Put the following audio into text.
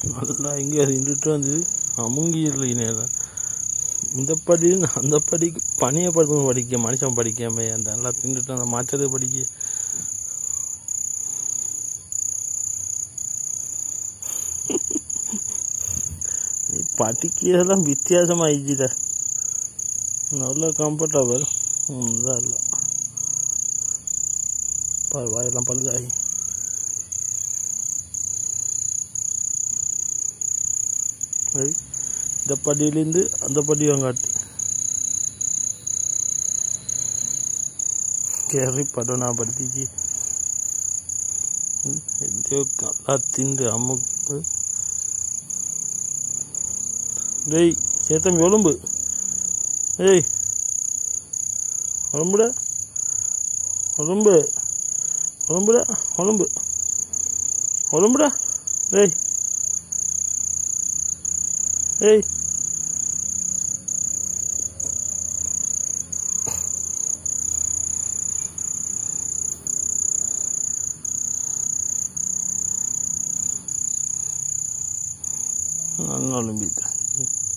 நல்லா இங்கே இருந்துட்டு வந்து அமுங்கியில் நேரம் இந்த படி அந்த படிக்கு பனியை படுத்து படிக்க மனுஷன் படிக்காம அந்த நல்லா தின்னுட்டு அந்த மாற்றத்தை படிக்க நீ படிக்கிறதெல்லாம் வித்தியாசமாயிடுச்சுடா நல்ல கம்ஃபர்டபுள் இதாக இல்லை பாரு வாயெல்லாம் பழுதாகி ஐ, இந்த படியிலேருந்து அந்த படி வாங்காட்டு கேரி படம் நான் படுத்திச்சு ம், எதையோ நல்லா திண்டு அமுக்கு டேய் சேத்தம்பி ஒழும்பு ஏய் ஒழும்புடா ஒழும்பு ஒழும்புடா ஒழும்பு ஒழும்புடா டேய் ஏய் நல்லா ஒழும்பிட்டேன்